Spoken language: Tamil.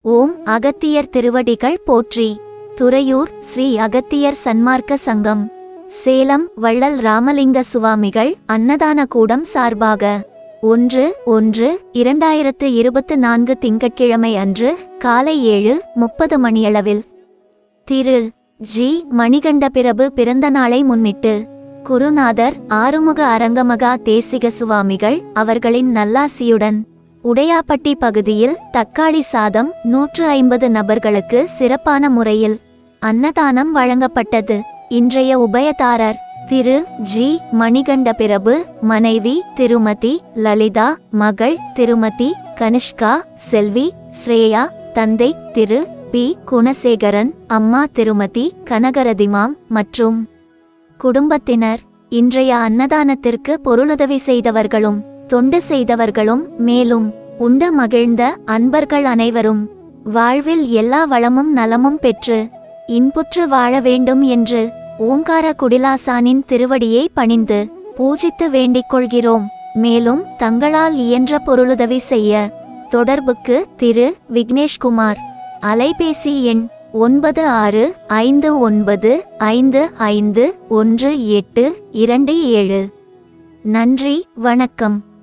ஓம் அகத்தியர் திருவடிகள் போற்றி துறையூர் ஸ்ரீ அகத்தியர் சன்மார்க்க சங்கம் சேலம் வள்ளல் ராமலிங்க சுவாமிகள் அன்னதான கூடம் சார்பாக ஒன்று ஒன்று இரண்டாயிரத்து இருபத்து நான்கு திங்கட்கிழமை அன்று காலை ஏழு முப்பது மணியளவில் திரு ஜி மணிகண்ட பிரபு பிறந்த நாளை முன்னிட்டு குருநாதர் ஆறுமுக அரங்கமகா தேசிக சுவாமிகள் அவர்களின் நல்லாசியுடன் உடையாப்பட்டி பகுதியில் தக்காளி சாதம் நூற்று ஐம்பது நபர்களுக்கு சிறப்பான முறையில் அன்னதானம் வழங்கப்பட்டது இன்றைய உபயதாரர் திரு ஜி மணிகண்ட பிரபு மனைவி திருமதி லலிதா மகள் திருமதி கனிஷ்கா செல்வி ஸ்ரேயா தந்தை திரு பி குணசேகரன் அம்மா திருமதி கனகரதிமாம் மற்றும் குடும்பத்தினர் இன்றைய அன்னதானத்திற்கு பொருளுதவி செய்தவர்களும் தொண்டு செய்தவர்களும் மேலும் உண்டு மகிழ்ந்த அன்பர்கள் அனைவரும் வாழ்வில் எல்லா வளமும் நலமும் பெற்று இன்புற்று வாழ வேண்டும் என்று ஓங்கார குடிலாசானின் திருவடியை பணிந்து பூஜித்து வேண்டிக் கொள்கிறோம் மேலும் தங்களால் இயன்ற பொருளுதவி செய்ய தொடர்புக்கு திரு விக்னேஷ்குமார் அலைபேசி எண் ஒன்பது ஆறு ஐந்து ஒன்பது ஐந்து ஐந்து ஒன்று எட்டு இரண்டு ஏழு நன்றி வணக்கம்